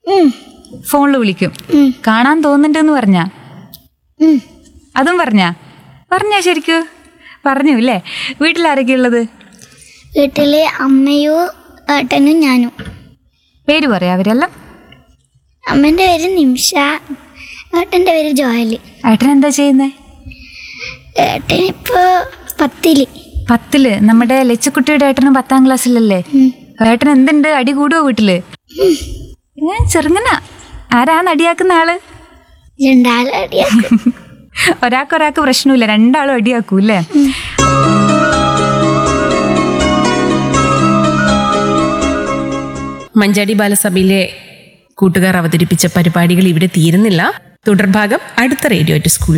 ഉം, ഫോണിൽ വിളിക്കും ഉം, കാണാൻ തോന്നുന്നുണ്ടെന്ന് പറഞ്ഞാ ഉം. അതും പറഞ്ഞാ പറഞ്ഞാ ശരിക്കും പറഞ്ഞു അല്ലേ വീട്ടിലാരൊക്കെ ഉള്ളത് വീട്ടില് അമ്മയും ഏട്ടനും ഞാനും പേര് പറയാ അവരെല്ലാം അമ്മേൻ്റെ പേര് നിമിഷ ഏട്ടൻ്റെ പേര് ജോയല് ഏട്ടൻ എന്താ ചെയ്യുന്നേ ഏട്ടൻ ഇപ്പോൾ പത്തില് പത്തില് നമ്മുടെ ലച്ചക്കുട്ടിയുടെ ഏട്ടനും പത്താം ക്ലാസ്സിലല്ലേ ഉം. ഏട്ടൻ എന്തുണ്ട് അടി കൂടുവോ വീട്ടില് ഏ ചെറുങ്ങന ആരാ നടിയാക്കുന്ന ആള് രണ്ടാളും അടിയാക്കും ഒരാൾക്ക് ഒരാൾക്ക് പ്രശ്നമില്ല രണ്ടാളും അടിയാക്കൂ അല്ലേ മഞ്ചാടി ബാലസഭയിലെ കൂട്ടുകാർ അവതരിപ്പിച്ച പരിപാടികൾ ഇവിടെ തീരുന്നില്ല തുടർഭാഗം അടുത്ത റേഡിയോ ടു സ്കൂൾ